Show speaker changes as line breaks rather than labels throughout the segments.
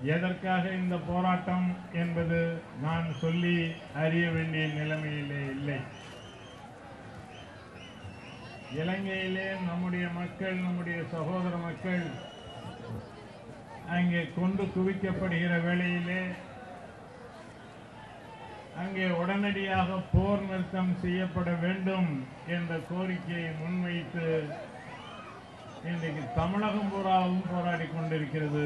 எதற்காக இந்த போராட்டம் என்பது நான் சொல்லி அறிய வேண்டிய நிலைமையிலே இல்லை இலங்கையிலே நம்முடைய மக்கள் நம்முடைய சகோதர மக்கள் அங்கே கொண்டு குவிக்கப்படுகிற வேளையிலே அங்கே உடனடியாக போர் நிறுத்தம் செய்யப்பட வேண்டும் என்ற கோரிக்கையை முன்வைத்து இன்றைக்கு தமிழகம் பூராவும் போராடி கொண்டிருக்கிறது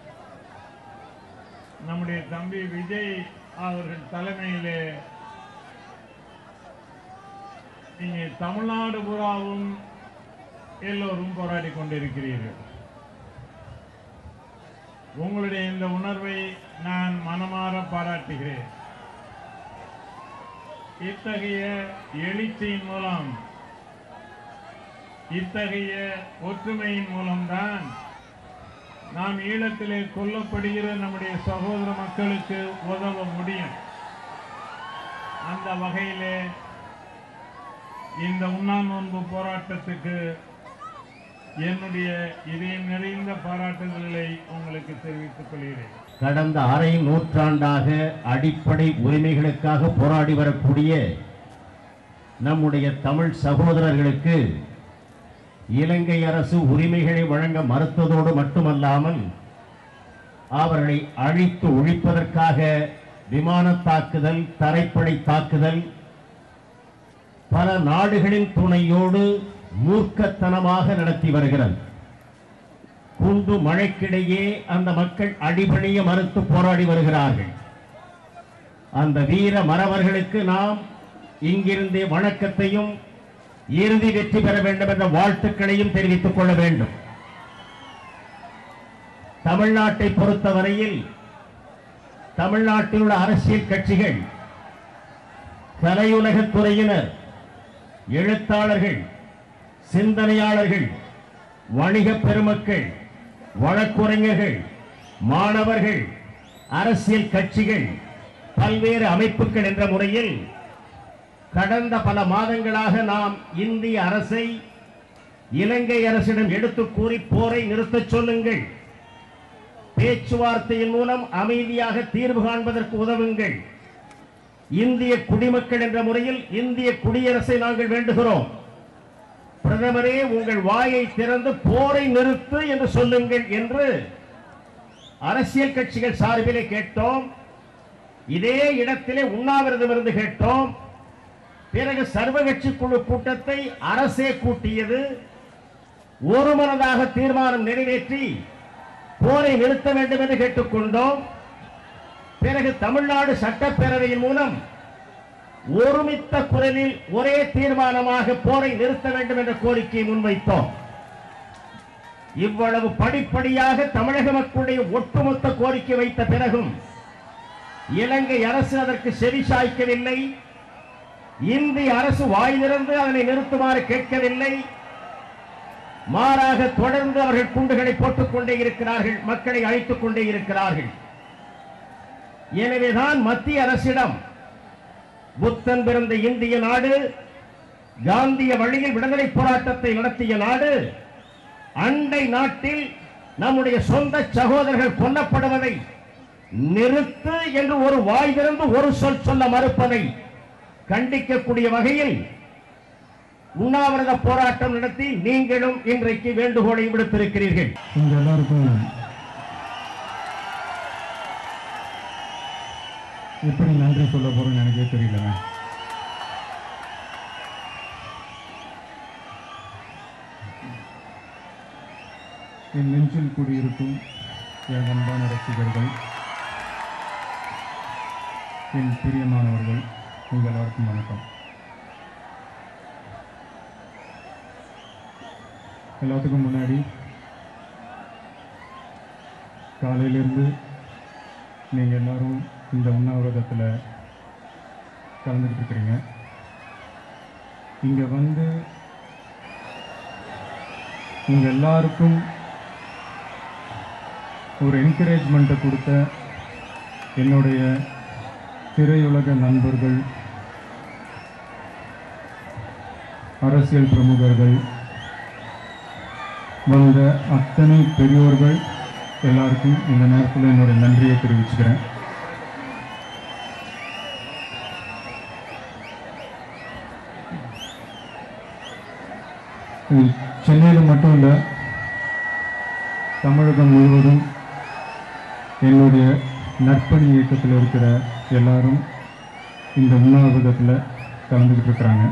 நம்முடைய தம்பி விஜய் அவர்கள் தலைமையிலே இங்கே தமிழ்நாடு பூராவும் எல்லோரும் போராடி கொண்டிருக்கிறீர்கள் உங்களுடைய இந்த உணர்வை நான் மனமாற பாராட்டுகிறேன் இத்தகைய எழுச்சியின் மூலம் இத்தகைய ஒற்றுமையின் மூலம்தான் நாம் ஈழத்திலே கொல்லப்படுகிற நம்முடைய சகோதர மக்களுக்கு உதவ முடியும் அந்த வகையிலே இந்த உண்ணாநோன்பு போராட்டத்துக்கு என்னுடைய இதயம் நிறைந்த பாராட்டுதல்களை உங்களுக்கு தெரிவித்துக் கொள்கிறேன்
கடந்த அரை நூற்றாண்டாக அடிப்படை உரிமைகளுக்காக போராடி வரக்கூடிய நம்முடைய தமிழ் சகோதரர்களுக்கு இலங்கை அரசு உரிமைகளை வழங்க மறுத்ததோடு மட்டுமல்லாமல் அவர்களை அழித்து ஒழிப்பதற்காக விமான தாக்குதல் தரைப்படை தாக்குதல் பல நாடுகளின் துணையோடு மூர்க்கத்தனமாக நடத்தி வருகிறது குண்டு மழைக்கிடையே அந்த மக்கள் அடிபணிய மறுத்து போராடி வருகிறார்கள் அந்த வீர மறவர்களுக்கு நாம் இங்கிருந்தே வணக்கத்தையும் இறுதி வெற்றி பெற வேண்டும் என்ற வாழ்த்துக்களையும் தெரிவித்துக் கொள்ள வேண்டும் தமிழ்நாட்டை பொறுத்தவரையில் தமிழ்நாட்டில் உள்ள அரசியல் கட்சிகள் கலையுலகத் துறையினர் எழுத்தாளர்கள் சிந்தனையாளர்கள் வணிக பெருமக்கள் வழக்குரைஞர்கள் மாணவர்கள் அரசியல் கட்சிகள் பல்வேறு அமைப்புகள் என்ற முறையில் கடந்த பல மாதங்களாக நாம் இந்திய அரசை இலங்கை அரசிடம் எடுத்து கூறி போரை நிறுத்தச் சொல்லுங்கள் பேச்சுவார்த்தையின் மூலம் அமைதியாக தீர்வு காண்பதற்கு உதவுங்கள் இந்திய குடிமக்கள் என்ற முறையில் இந்திய குடியரசை நாங்கள் வேண்டுகிறோம் பிரதமரே உங்கள் வாயை திறந்து போரை நிறுத்து என்று சொல்லுங்கள் என்று அரசியல் கட்சிகள் சார்பிலே கேட்டோம் இதே இடத்திலே உண்ணாவிரதம் இருந்து கேட்டோம் பிறகு சர்வ கட்சி குழு கூட்டத்தை அரசே கூட்டியது ஒருமனதாக தீர்மானம் நிறைவேற்றி போரை நிறுத்த வேண்டும் என்று கேட்டுக்கொண்டோம் பிறகு தமிழ்நாடு சட்டப்பேரவையின் மூலம் ஒருமித்த குரலில் ஒரே தீர்மானமாக போரை நிறுத்த வேண்டும் என்ற கோரிக்கையை முன்வைத்தோம் இவ்வளவு படிப்படியாக தமிழக மக்களுடைய ஒட்டுமொத்த கோரிக்கை வைத்த பிறகும் இலங்கை அரசு அதற்கு செவி சாய்க்கவில்லை இந்திய அரசு வாய் திறந்து அதனை நிறுத்துமாறு கேட்கவில்லை மாறாக தொடர்ந்து அவர்கள் குண்டுகளை போட்டுக் கொண்டே இருக்கிறார்கள் மக்களை அழைத்துக் கொண்டே இருக்கிறார்கள் எனவேதான் மத்திய அரசிடம் புத்தன் பிறந்த இந்திய நாடு காந்திய வழியில் விடுதலை போராட்டத்தை நடத்திய நாடு அண்டை நாட்டில் நம்முடைய சொந்த சகோதரர்கள் கொல்லப்படுவதை நிறுத்து என்று ஒரு வாய் திறந்து ஒரு சொல் சொல்ல மறுப்பதை கண்டிக்கக்கூடிய வகையில் உண்ணாவிரத போராட்டம் நடத்தி நீங்களும் இன்றைக்கு வேண்டுகோளை விடுத்திருக்கிறீர்கள்
உங்க எல்லாருக்கும் எப்படி நன்றி சொல்ல போறேன்னு எனக்கே தெரியலங்க என் நெஞ்சில் குடியிருக்கும் என் அன்பான ரசிகர்கள் என் பிரியமானவர்கள் உங்கள் எல்லாருக்கும் வணக்கம் எல்லாத்துக்கும் முன்னாடி காலையிலேருந்து நீங்கள் எல்லாரும் இந்த உண்ணாவிரதத்தில் கலந்துக்கிட்டு இருக்கிறீங்க இங்கே வந்து உங்கள் எல்லாருக்கும் ஒரு என்கரேஜ்மெண்ட்டை கொடுத்த என்னுடைய திரையுலக நண்பர்கள் அரசியல் பிரமுகர்கள் வந்த அத்தனை பெரியோர்கள் எல்லாருக்கும் இந்த நேரத்தில் என்னுடைய நன்றியை தெரிவிச்சுக்கிறேன் இது சென்னையில் மட்டும் இல்லை தமிழகம் முழுவதும் என்னுடைய நற்பணி இயக்கத்தில் இருக்கிற எல்லாரும் இந்த உண்ணாவிரதத்தில் கலந்துக்கிட்டு இருக்கிறாங்க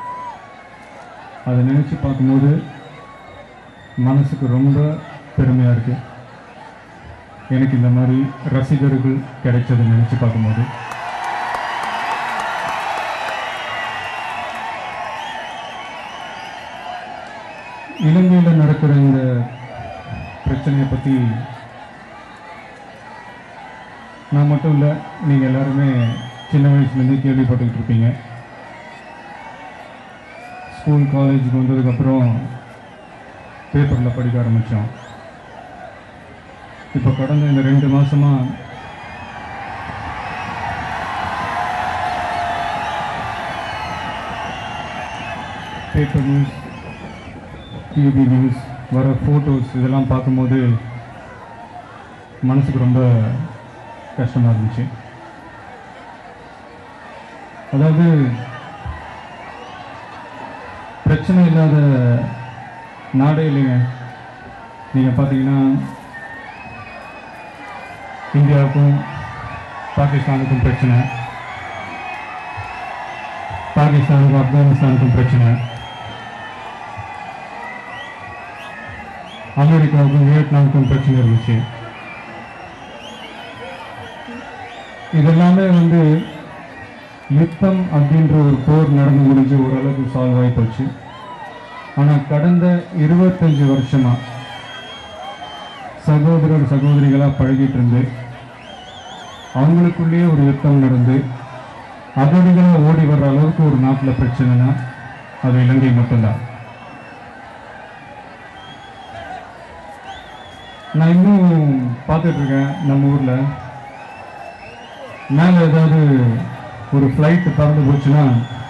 அதை நினச்சி பார்க்கும்போது மனசுக்கு ரொம்ப பெருமையாக இருக்குது எனக்கு இந்த மாதிரி ரசிகர்கள் கிடைச்சதை நினச்சி பார்க்கும்போது இலங்கையில் நடக்கிற இந்த பிரச்சனையை பற்றி நான் மட்டும் இல்லை நீங்கள் எல்லாருமே சின்ன வயசுலேருந்து கேள்விப்பட்டுக்கிட்டு இருப்பீங்க ஸ்கூல் காலேஜுக்கு வந்ததுக்கப்புறம் பேப்பரில் படிக்க ஆரம்பித்தோம் இப்போ கடந்த இந்த ரெண்டு மாதமாக பேப்பர் நியூஸ் டிவி நியூஸ் வர ஃபோட்டோஸ் இதெல்லாம் பார்க்கும்போது மனசுக்கு ரொம்ப கஷ்டமாக இருந்துச்சு அதாவது பிரச்சனை இல்லாத நாடே இல்லைங்க நீங்கள் பார்த்தீங்கன்னா இந்தியாவுக்கும் பாகிஸ்தானுக்கும் பிரச்சனை பாகிஸ்தானுக்கும் ஆப்கானிஸ்தானுக்கும் பிரச்சனை அமெரிக்காவுக்கும் வியட்நாமுக்கும் பிரச்சனை இருந்துச்சு இதெல்லாமே வந்து யுத்தம் அப்படின்ற ஒரு போர் நடந்து முடிஞ்சு ஓரளவுக்கு சால்வ் ஆகி போச்சு ஆனால் கடந்த இருபத்தஞ்சு வருஷமா சகோதரர் சகோதரிகளாக பழகிட்டு இருந்து அவங்களுக்குள்ளேயே ஒரு யுத்தம் நடந்து அகதிகளாக ஓடி வர்ற அளவுக்கு ஒரு நாட்டில் பிரச்சனைனா அது இலங்கை மட்டும்தான் நான் இன்னும் பார்த்துட்டு இருக்கேன் நம்ம ஊரில் மேலே ஏதாவது ஒரு ஃப்ளைட்டு பறந்து போச்சுன்னா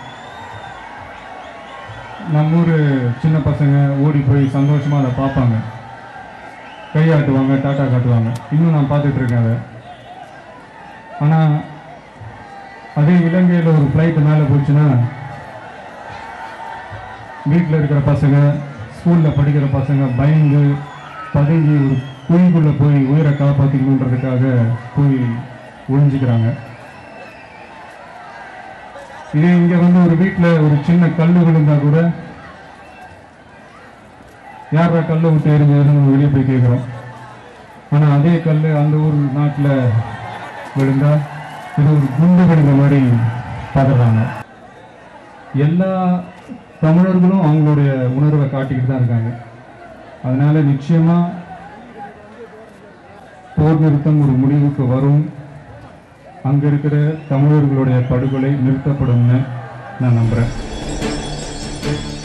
நம்ம ஊர் சின்ன பசங்க ஓடி போய் சந்தோஷமாக அதை பார்ப்பாங்க கையாட்டுவாங்க டாட்டா காட்டுவாங்க இன்னும் நான் பார்த்துட்டு இருக்கேன் அதை ஆனால் அதே இலங்கையில் ஒரு ஃப்ளைட்டு மேலே போச்சுன்னா வீட்டில் இருக்கிற பசங்க ஸ்கூலில் படிக்கிற பசங்க பயந்து பதுங்கி ஒரு குழிக்குள்ளே போய் உயிரை காப்பாற்றிக்கணுன்றதுக்காக போய் ஒழிஞ்சுக்கிறாங்க இதே இங்கே வந்து ஒரு வீட்டில் ஒரு சின்ன கல் விழுந்தா கூட யாரா கல்லை விட்டு எரிஞ்சதுன்னு நம்ம வெளியே போய் கேட்குறோம் ஆனால் அதே கல் அந்த ஊர் நாட்டில் விழுந்தா இது ஒரு குண்டு விழுந்த மாதிரி பதறாங்க எல்லா தமிழர்களும் அவங்களுடைய உணர்வை காட்டிக்கிட்டு தான் இருக்காங்க அதனால நிச்சயமா போர் நிறுத்தம் ஒரு முடிவுக்கு வரும் அங்க இருக்கிற தமிழர்களுடைய படுகொலை நிறுத்தப்படும்னு நான் நம்புறேன்